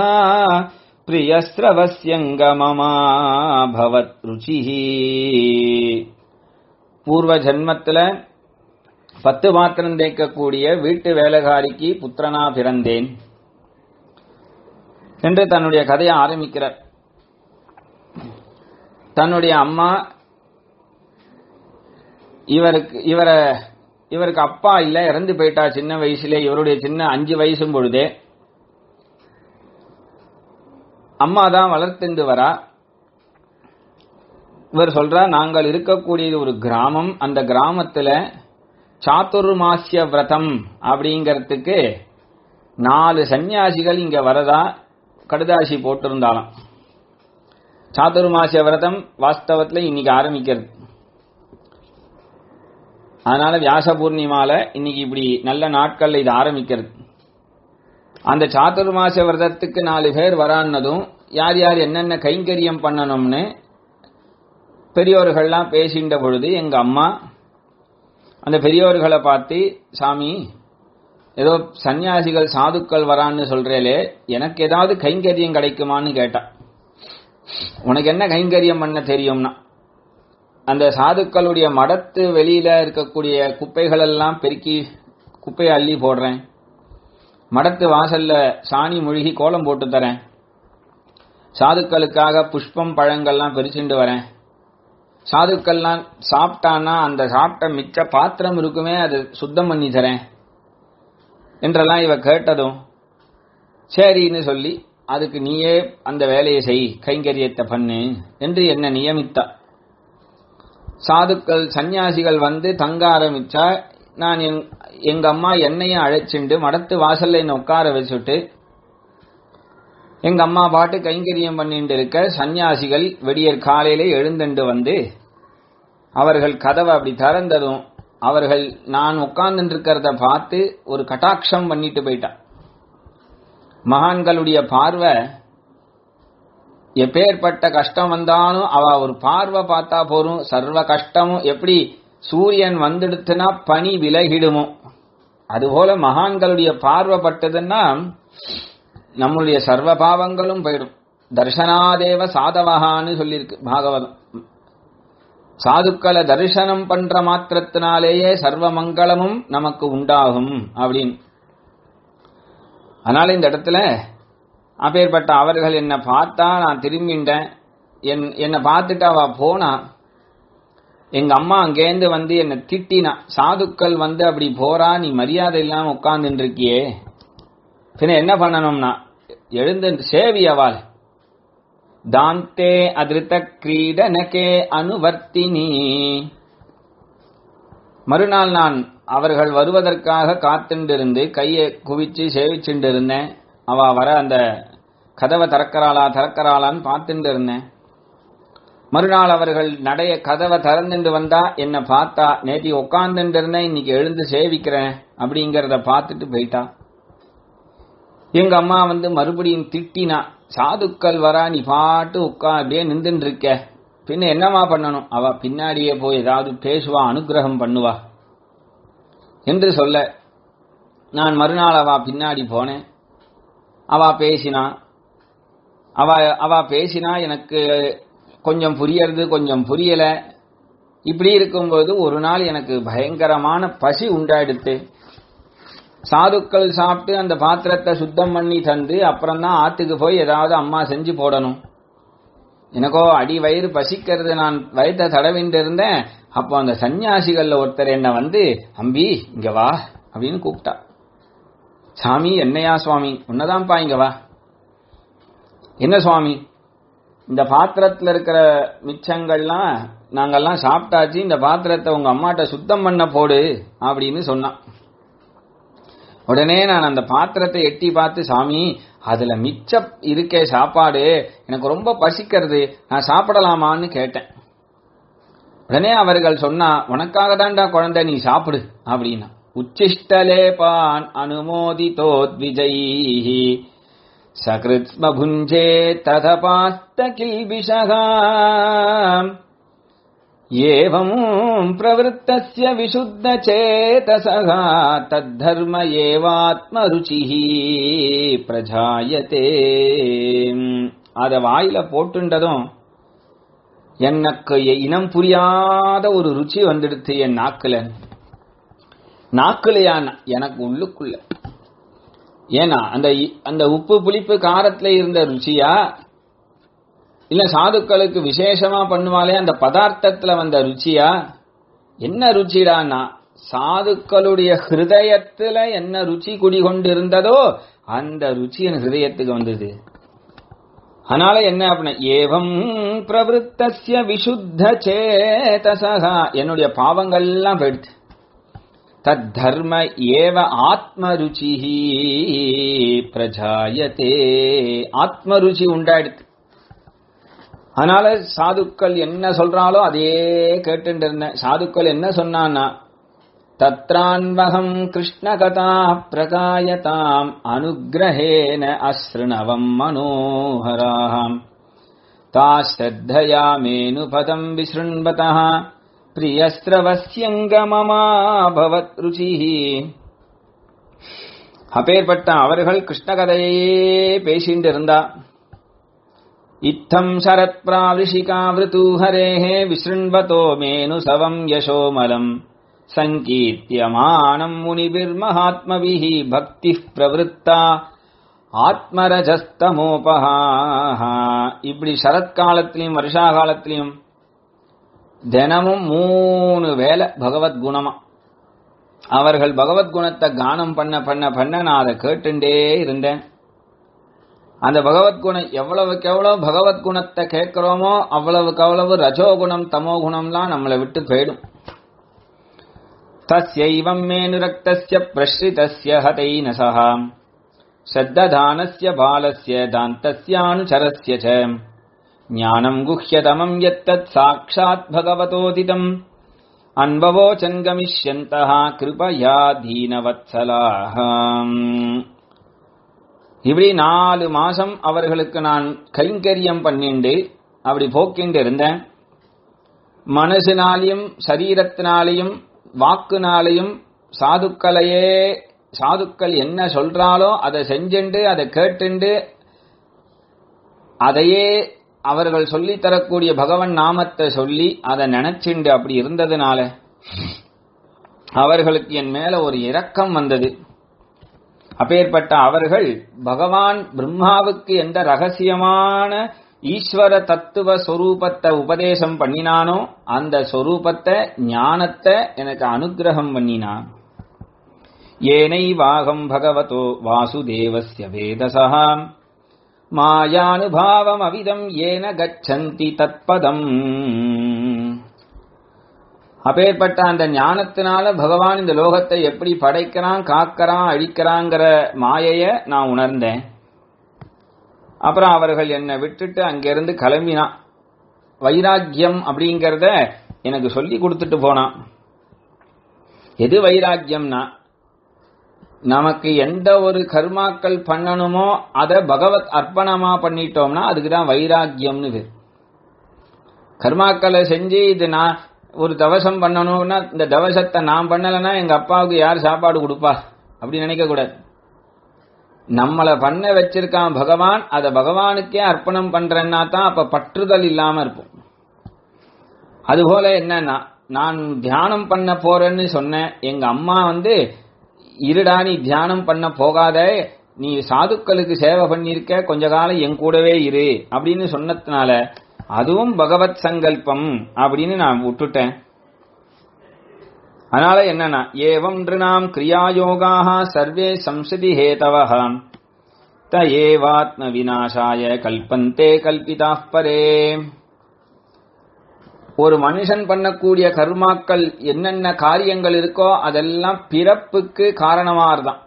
பிரியஸ்ரவசியங்கமமா ருச்சிஹி பூர்வ ஜன்மத்துல பத்து பாத்திரம் தேய்க்கக்கூடிய வீட்டு வேலைக்காரிக்கு புத்திரனா பிறந்தேன் என்று தன்னுடைய கதையை ஆரம்பிக்கிறார் தன்னுடைய அம்மா இவருக்கு இவரை இவருக்கு அப்பா இல்ல இறந்து போயிட்டா சின்ன வயசுல இவருடைய சின்ன அஞ்சு வயசும் பொழுதே அம்மா தான் வளர்த்துண்டு வரா இவர் சொல்றா நாங்கள் இருக்கக்கூடியது ஒரு கிராமம் அந்த கிராமத்துல சாத்துர்மாசிய விரதம் அப்படிங்கறதுக்கு நாலு சன்னியாசிகள் இங்க வரதா கடுதாசி போட்டிருந்தாலும் சாத்துர்மாசிய விரதம் வாஸ்தவத்துல இன்னைக்கு ஆரம்பிக்கிறது அதனால வியாச பூர்ணிமால இன்னைக்கு இப்படி நல்ல நாட்கள்ல இது ஆரம்பிக்கிறது அந்த சாத்துர்மாச விரதத்துக்கு நாலு பேர் வரான்னதும் யார் யார் என்னென்ன கைங்கரியம் பண்ணணும்னு பெரியோர்கள்லாம் பேசின்ற பொழுது எங்க அம்மா அந்த பெரியோர்களை பார்த்து சாமி ஏதோ சன்னியாசிகள் சாதுக்கள் வரான்னு சொல்றேலே எனக்கு ஏதாவது கைங்கரியம் கிடைக்குமான்னு கேட்டா உனக்கு என்ன கைங்கரியம் பண்ண தெரியும்னா அந்த சாதுக்களுடைய மடத்து வெளியில இருக்கக்கூடிய குப்பைகள் எல்லாம் பெருக்கி குப்பையை அள்ளி போடுறேன் மடத்து வாசல்ல சாணி முழுகி கோலம் போட்டு தரேன் சாதுக்களுக்காக புஷ்பம் பழங்கள்லாம் பிரிச்சுட்டு வரேன் சாதுக்கள்லாம் சாப்பிட்டான்னா அந்த சாப்பிட்ட மிச்ச பாத்திரம் இருக்குமே அது சுத்தம் பண்ணி தரேன் என்றெல்லாம் இவ கேட்டதும் சரின்னு சொல்லி அதுக்கு நீயே அந்த வேலையை செய் கைங்கரியத்தை பண்ணு என்று என்ன நியமித்தா சாதுக்கள் சன்னியாசிகள் வந்து தங்க ஆரம்பிச்சா நான் எங்க அம்மா என்னையும் அழைச்சிண்டு மடத்து வாசல்ல என்ன உட்கார வச்சுட்டு எங்க அம்மா பாட்டு கைங்கரியம் பண்ணிட்டு இருக்க சன்னியாசிகள் வெடியற் காலையில எழுந்துண்டு வந்து அவர்கள் கதவை அப்படி திறந்ததும் அவர்கள் நான் உட்கார்ந்து இருக்கிறத பார்த்து ஒரு கட்டாட்சம் பண்ணிட்டு போயிட்டான் மகான்களுடைய பார்வை எப்பேற்பட்ட கஷ்டம் வந்தாலும் அவ ஒரு பார்வை பார்த்தா போரும் சர்வ கஷ்டமும் எப்படி சூரியன் வந்துடுத்துனா பனி விலகிடுமோ அதுபோல மகான்களுடைய பார்வை பட்டதுன்னா நம்முடைய சர்வ பாவங்களும் போயிடும் தர்ஷனாதேவ சாதவகான்னு சொல்லியிருக்கு பாகவதம் சாதுக்களை தரிசனம் பண்ற மாத்திரத்தினாலேயே சர்வ மங்களமும் நமக்கு உண்டாகும் அப்படின்னு அதனால இந்த இடத்துல அப்பேற்பட்ட அவர்கள் என்னை பார்த்தா நான் திரும்பிட்டேன் என் என்னை பார்த்துட்டு அவ போனா எங்க அம்மா அங்கேருந்து வந்து என்னை திட்டினா சாதுக்கள் வந்து அப்படி போறா நீ மரியாதை இல்லாம உட்கார்ந்துட்டு இருக்கியே பின்ன என்ன பண்ணணும்னா எழுந்து சேவி அவள் தாந்தே அதிருத்த கிரீடனகே அனுவர்த்தினி மறுநாள் நான் அவர்கள் வருவதற்காக காத்துண்டிருந்து கையை குவிச்சு சேவிச்சுட்டு இருந்தேன் அவ வர அந்த கதவை திறக்கறாளா திறக்கறாளான்னு பார்த்துட்டு இருந்தேன் மறுநாள் அவர்கள் நடைய கதவை திறந்துட்டு வந்தா என்ன பார்த்தா நேத்தி உட்காந்துட்டு இருந்தேன் இன்னைக்கு எழுந்து சேவிக்கிறேன் அப்படிங்கறத பார்த்துட்டு போயிட்டா எங்க அம்மா வந்து மறுபடியும் திட்டினா சாதுக்கள் வரா நீ பாட்டு உட்கா அப்படியே நின்றுட்டு இருக்க பின்ன என்னமா பண்ணணும் அவ பின்னாடியே போய் ஏதாவது பேசுவா அனுகிரகம் பண்ணுவா என்று சொல்ல நான் மறுநாள் அவ பின்னாடி போனேன் அவ பேசினா அவ அவ பேசினா எனக்கு கொஞ்சம் புரியறது கொஞ்சம் புரியல இப்படி இருக்கும்போது ஒரு நாள் எனக்கு பயங்கரமான பசி உண்டாயிடுத்து சாதுக்கள் சாப்பிட்டு அந்த பாத்திரத்தை சுத்தம் பண்ணி தந்து அப்புறம் தான் ஆத்துக்கு போய் ஏதாவது அம்மா செஞ்சு போடணும் எனக்கோ அடி வயிறு பசிக்கிறது நான் வயிற்ற தடவிட்டு இருந்தேன் அப்போ அந்த சன்னியாசிகள்ல ஒருத்தர் என்ன வந்து அம்பி இங்க வா அப்படின்னு கூப்பிட்டா சாமி என்னையா சுவாமி உன்னதான்ப்பா இங்க வா என்ன சுவாமி இந்த பாத்திரத்துல இருக்கிற மிச்சங்கள்லாம் நாங்கெல்லாம் சாப்பிட்டாச்சு இந்த பாத்திரத்தை உங்க அம்மாட்ட சுத்தம் பண்ண போடு அப்படின்னு சொன்னான் உடனே நான் அந்த பாத்திரத்தை எட்டி பார்த்து சாமி அதுல மிச்ச இருக்கே சாப்பாடு எனக்கு ரொம்ப பசிக்கிறது நான் சாப்பிடலாமான்னு கேட்டேன் உடனே அவர்கள் சொன்னா உனக்காக தான்டா குழந்தை நீ சாப்பிடு அப்படின்னா உச்சிஷ்டலேபான் அனுமோதிதோத்விஜைः சகிருத்ஸ்ம புஞ்சே ததபாஸ்த கில்பிஷः एवम् प्रवृत्तस्य विशुद्धचेतसः तद्धर्म एवात्मरुचिः பிரஜாயதே அத வாயில போட்டுண்டதும் எனக்கு இனம் புரியாத ஒரு ருச்சி வந்துடுத்து என் நாக்குல நாக்குலையா எனக்கு உள்ளுக்குள்ள ஏன்னா அந்த அந்த உப்பு புளிப்பு காரத்துல இருந்த ருச்சியா இல்ல சாதுக்களுக்கு விசேஷமா பண்ணுவாலே அந்த பதார்த்தத்துல வந்த ருச்சியா என்ன ருச்சிடான்னா சாதுக்களுடைய ஹிருதயத்துல என்ன ருச்சி குடிகொண்டு இருந்ததோ அந்த ருச்சி என் ஹிருதயத்துக்கு வந்தது அதனால என்ன அப்படின்னா ஏவம் பிரவருத்தசிய விசுத்த சேதசா என்னுடைய பாவங்கள்லாம் போயிடுது தத் தர்ம ஏவ ஆத்ம ருச்சி பிரஜாயத்தே ஆத்ம ருச்சி உண்டாயிடுது அதனால சாதுக்கள் என்ன சொல்றாலோ அதே கேட்டு இருந்தேன் சாதுக்கள் என்ன சொன்னான்னா தத்ரான்வகம் கிருஷ்ணகதா பிரகாயதாம் அனுகிரகேன அஸ்ருணவம் மனோகராம் தாஸ்ரத்தயா மேனுபதம் விசృణ్వதः பிரியஸ்ரவஸ்யங்கமமாபவத் ருச்சிஹி அப்பேற்பட்ட அவர்கள் கிருஷ்ண கதையே பேசிட்டு இருந்தா இத்தம் சரத் பிராவிஷிகாவிருத்து ஹரேः விசృణ్వతో மேனுசவம் யசோமலம் சங்கீர்த்தியமானம் முனிபிர்மகாத்மபிः பக்திः பிரவருத்தா ஆத்மரஜஸ்தமோபஹா இப்படி சரத்காலத்திலையும் வருஷா காலத்திலையும் தினமும் மூணு வேலை பகவத் குணமா அவர்கள் பகவத் குணத்தை கானம் பண்ண பண்ண பண்ண நான் அதை கேட்டுண்டே இருந்தேன் அந்த பகவத் குணம் எவ்வளவுக்கு எவ்வளவு பகவத் குணத்தை கேட்கிறோமோ அவ்வளவுக்கு அவ்வளவு ரஜோகுணம் தமோ குணம்லாம் நம்மளை விட்டு போயிடும் தஸ்யைவம் மேனுரக்தஸ்ய பிரஸ்ரிதஸ்ய ஹதைனசः श्रद्दधानस्य बालस्य दान्तस्यानुचरस्य च ज्ञानम् गुह्यतमम् यत्तत् साक्षात् भगवतोदितम् अन्ववोचन् गमिष्यन्तः कृपया दीनवत्सलाः இப்படி நாலு மாசம் அவர்களுக்கு நான் கைங்கரியம் பண்ணிண்டு அப்படி போக்கிண்டு இருந்தேன் மனசினாலையும் சரீரத்தினாலையும் வாக்குனாலையும் சாதுக்களையே சாதுக்கள் என்ன சொல்றாலோ அதை செஞ்சுண்டு அதை கேட்டுண்டு அதையே அவர்கள் சொல்லி தரக்கூடிய பகவன் நாமத்தை சொல்லி அதை நினைச்சுண்டு அப்படி இருந்ததுனால அவர்களுக்கு என் மேல ஒரு இரக்கம் வந்தது அப்பேற்பட்ட அவர்கள் பகவான் பிரம்மாவுக்கு எந்த ரகசியமான ஈஸ்வர தத்துவ சொரூபத்தை உபதேசம் பண்ணினானோ அந்த சொரூபத்தை ஞானத்தை எனக்கு அனுகிரகம் பண்ணினான் येनैवाहम् भगवतो वासुदेवस्य वेदसः मायानुभावमविदम् येन गच्छन्ति தத்பதம் அப்பேற்பட்ட அந்த ஞானத்தினால பகவான் இந்த லோகத்தை எப்படி படைக்கிறான் காக்கிறான் அழிக்கிறாங்கிற மாயைய நான் உணர்ந்தேன் அப்புறம் அவர்கள் என்னை விட்டுட்டு அங்கிருந்து கிளம்பினான் வைராக்கியம் அப்படிங்கறத எனக்கு சொல்லி கொடுத்துட்டு போனான் எது வைராக்கியம்னா நமக்கு எந்த ஒரு கர்மாக்கள் பண்ணணுமோ அதை பகவத் அர்ப்பணமா பண்ணிட்டோம்னா அதுக்கு தான் வைராக்கியம்னு பேர் கர்மாக்களை செஞ்சு இது நான் ஒரு தவசம் பண்ணணும்னா இந்த தவசத்தை நான் பண்ணலைன்னா எங்க அப்பாவுக்கு யார் சாப்பாடு கொடுப்பா அப்படி நினைக்க கூடாது நம்மளை பண்ண வச்சிருக்கான் பகவான் அதை பகவானுக்கே அர்ப்பணம் பண்றேன்னா தான் அப்ப பற்றுதல் இல்லாம இருப்போம் அதுபோல என்னன்னா நான் தியானம் பண்ண போறேன்னு சொன்னேன் எங்க அம்மா வந்து இருடா நீ தியானம் பண்ண போகாத நீ சாதுக்களுக்கு சேவை பண்ணிருக்க கொஞ்ச காலம் என் கூடவே இரு அப்படின்னு சொன்னதுனால அதுவும் பகவத் சங்கல்பம் அப்படின்னு நான் விட்டுட்டேன் அதனால என்னன்னா ஏவம் நாம் கிரியாயோகாக சர்வே சம்சதி ஹேதவः த ஏவாத்ம விநாசாய கல்பந்தே கல்பிதா பரே ஒரு மனுஷன் பண்ணக்கூடிய கர்மாக்கள் என்னென்ன காரியங்கள் இருக்கோ அதெல்லாம் பிறப்புக்கு காரணமாறுதான்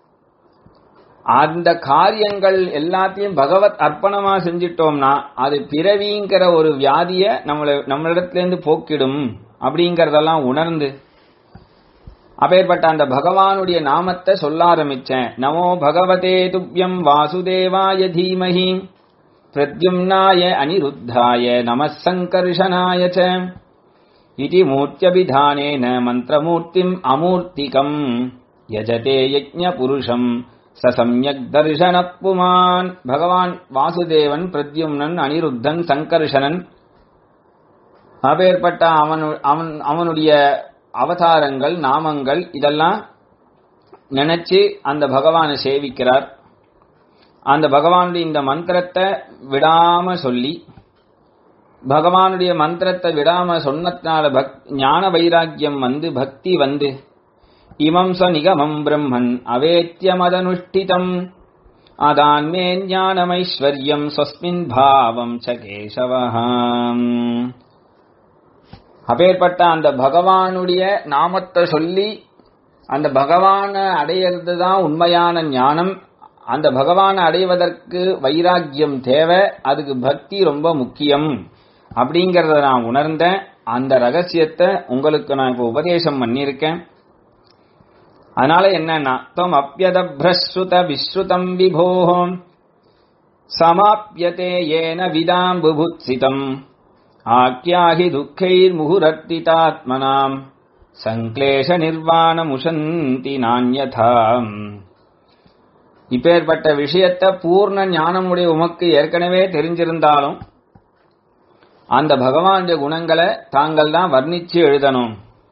அந்த காரியங்கள் எல்லாத்தையும் பகவத் அர்ப்பணமா செஞ்சிட்டோம்னா அது பிறவிங்கிற ஒரு வியாதிய நம்மள நம்மளிடத்துல இருந்து போக்கிடும் அப்படிங்கறதெல்லாம் உணர்ந்து அப்பேற்பட்ட அந்த பகவானுடைய நாமத்தை சொல்ல ஆரம்பிச்சேன் நமோ பகவதே துப்யம் வாசுதேவாய தீமஹி பிரத்யும்னாய அனிருத்தாய நம சங்கர்ஷனாய ச इति मूर्त्यभिधानेन मन्त्रमूर्तिम् अमूर्तिकम् यजते यज्ञपुरुषम् स सम्यक् दर्शनः पुमान् भगवान् வாசுதேவன் பிரத்யும்னன் அனிருத்தன் சங்கர்ஷனன் அப்பேற்பட்ட அவனு அவன் அவனுடைய அவதாரங்கள் நாமங்கள் இதெல்லாம் நினைச்சு அந்த பகவானை சேவிக்கிறார் அந்த பகவானுடைய இந்த மந்திரத்தை விடாம சொல்லி பகவானுடைய மந்திரத்தை விடாம சொன்னதுனால பக் ஞான வைராக்கியம் வந்து பக்தி வந்து இமம் ச நிகமம் பிரம்மன் அவேத்தியமதனுஷ்டிதம் அதான்மே ஞானமைஸ்வர்யம் ஸ்வஸ்மின் பாவம் ச கேசவஹாம் அப்பேற்பட்ட அந்த பகவானுடைய நாமத்தை சொல்லி அந்த பகவானை அடையிறது தான் உண்மையான ஞானம் அந்த பகவானை அடைவதற்கு வைராக்கியம் தேவை அதுக்கு பக்தி ரொம்ப முக்கியம் அப்படிங்கறத நான் உணர்ந்தேன் அந்த ரகசியத்தை உங்களுக்கு நான் இப்ப உபதேசம் பண்ணியிருக்கேன் அதனால என்னன்னா தம் அப்பியதப்ரஸ்ருத விஸ்ருதம் விபோம் சமாப்பியதே ஏன விதாம் புபுத்சிதம் ஆக்கியாஹி துக்கைர் முகுரத்திதாத்மனாம் சங்க்லேஷ நிர்வாணமுஷந்தி நான்யதாம் இப்பேற்பட்ட விஷயத்தை பூர்ண ஞானமுடைய உமக்கு ஏற்கனவே தெரிஞ்சிருந்தாலும் அந்த பகவானுடைய குணங்களை தாங்கள் தான் வர்ணிச்சு எழுதணும்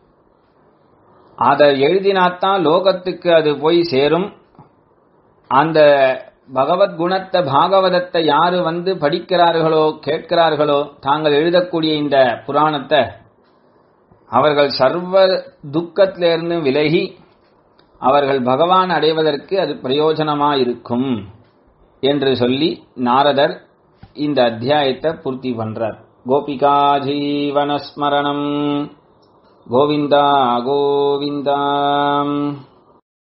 அதை எழுதினாத்தான் லோகத்துக்கு அது போய் சேரும் அந்த பகவத் குணத்தை பாகவதத்தை யாரு வந்து படிக்கிறார்களோ கேட்கிறார்களோ தாங்கள் எழுதக்கூடிய இந்த புராணத்தை அவர்கள் சர்வ துக்கத்திலிருந்து விலகி அவர்கள் பகவான் அடைவதற்கு அது பிரயோஜனமாயிருக்கும் என்று சொல்லி நாரதர் இந்த அத்தியாயத்தை பூர்த்தி பண்றார் கோபிகா ஜீவனஸ்மரணம் கோவிந்தா கோவிந்தா